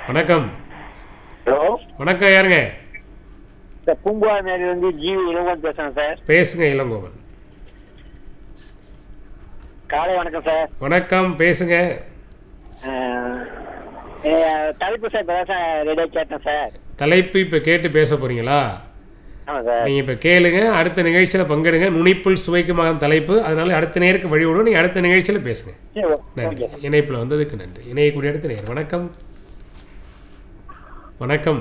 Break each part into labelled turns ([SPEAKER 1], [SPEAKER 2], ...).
[SPEAKER 1] வணக்கம்
[SPEAKER 2] ஹலோ
[SPEAKER 1] வணக்கம் யாருங்க
[SPEAKER 2] சார் பூம்புவா நேரிலிருந்து ஜிவி இளங்கோன் பேசுறேன் சார்
[SPEAKER 1] பேசுங்க இளங்கோவன்
[SPEAKER 2] காலை வணக்கம் சார்
[SPEAKER 1] வணக்கம் பேசுங்க
[SPEAKER 2] அஹ், அஹ், தலைப்பு சார் இப்போ சார் ரெடியாக கேட்டேன் சார்
[SPEAKER 1] தலைப்பு இப்போ கேட்டு பேச போறீங்களா
[SPEAKER 2] ஆமாம் சார்
[SPEAKER 1] நீங்கள் இப்போ கேளுங்க அடுத்த நிகழ்ச்சியில் பங்கெடுங்க நுனிப்புள் சுவைக்குமாக தலைப்பு அதனால அடுத்த நேருக்கு வழி விடுவோம் நீங்கள் அடுத்த நிகழ்ச்சியில் பேசுங்க
[SPEAKER 2] சரி ஓ-
[SPEAKER 1] நன்றி
[SPEAKER 2] ஓகே
[SPEAKER 1] இணைப்பில் வந்ததுக்கு நன்றி இணையக்கூடிய அடுத்த நேர் வணக்கம் வணக்கம்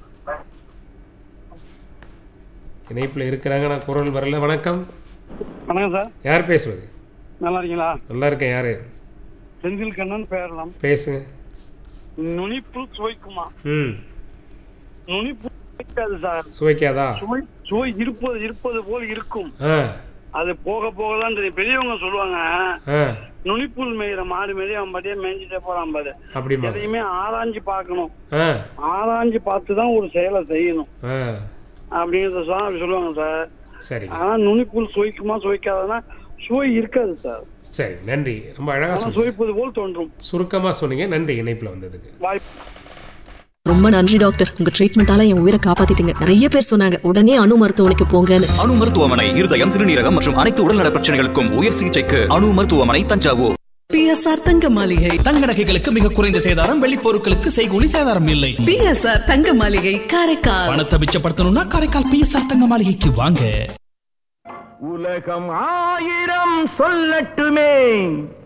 [SPEAKER 1] இணைப்பில் இருக்கிறாங்க நான் குரல் வரல வணக்கம்
[SPEAKER 3] வணக்கம் சார்
[SPEAKER 1] யார் பேசுவது
[SPEAKER 3] நல்லா இருக்கீங்களா
[SPEAKER 1] நல்லா இருக்கேன் யாரு
[SPEAKER 3] செந்தில் கண்ணன் பேரலாம்
[SPEAKER 1] பேசுங்க
[SPEAKER 3] நுனிப்பு சுவைக்குமா
[SPEAKER 1] ம்
[SPEAKER 3] நுனிப்பு சுவைக்காது சார்
[SPEAKER 1] சுவைக்காதா
[SPEAKER 3] சுவை சுவை இருப்பது இருப்பது போல் இருக்கும்
[SPEAKER 1] ஆ
[SPEAKER 3] அது போக போக தான் தெரியும் பெரியவங்க சொல்லுவாங்க
[SPEAKER 1] ஆ
[SPEAKER 3] நுனிப்புல் மேயிற மாடு மேலே அவன் பாட்டியே மேய்ஞ்சிட்டே போறான் பாரு
[SPEAKER 1] அப்படிமா
[SPEAKER 3] எதையுமே ஆராய்ஞ்சு பார்க்கணும்
[SPEAKER 1] ஆ
[SPEAKER 3] ஆராய்ஞ்சு பார்த்து தான் ஒரு செயலை செய்யணும்
[SPEAKER 1] ஆ
[SPEAKER 3] அப்படிங்கிறத சொன்னா அப்படி சொல்லுவாங்க சார்
[SPEAKER 1] சரிங்க
[SPEAKER 3] ஆனா நுனிப்புல் சுவைக்குமா சுவைக்காதனா சுவை இருக்காது சார்
[SPEAKER 1] சரி நன்றி ரொம்ப அழகாக
[SPEAKER 3] ஆனா
[SPEAKER 1] சொன்னீங்க
[SPEAKER 3] சுவைப்பது போல் தோன்றும்
[SPEAKER 1] சுருக்கமாக சொன்னீங்க நன்றி இணைப்பில் வந்ததுக்கு
[SPEAKER 3] வாய்ப்பு
[SPEAKER 4] ரொம்ப நன்றி டாக்டர் உங்க ட்ரீட்மெண்டால என் உயிரை காப்பாத்திட்டீங்க நிறைய பேர் சொன்னாங்க உடனே அணு மருத்துவமனைக்கு போங்கன்னு
[SPEAKER 5] அணு மருத்துவமனை இருதயம் சிறுநீரகம் மற்றும் அனைத்து உடல்நல பிரச்சனைகளுக்கும் உயர் சிகிச்சைக்கு அணு மருத்துவமனை தஞ்சாவூர்
[SPEAKER 4] பிஎஸ்ஆர் தங்க மாளிகை
[SPEAKER 6] தங்க நகைகளுக்கு மிக குறைந்த சேதாரம் வெள்ளி பொருட்களுக்கு செய்கூலி சேதாரம் இல்லை
[SPEAKER 4] பிஎஸ்ஆர் தங்க மாளிகை காரைக்கால்
[SPEAKER 6] பணத்தை மிச்சப்படுத்தணும்னா காரைக்கால் பிஎஸ்ஆர் தங்க மாளிகைக்கு வாங்க
[SPEAKER 7] உலகம் ஆயிரம் சொல்லட்டுமே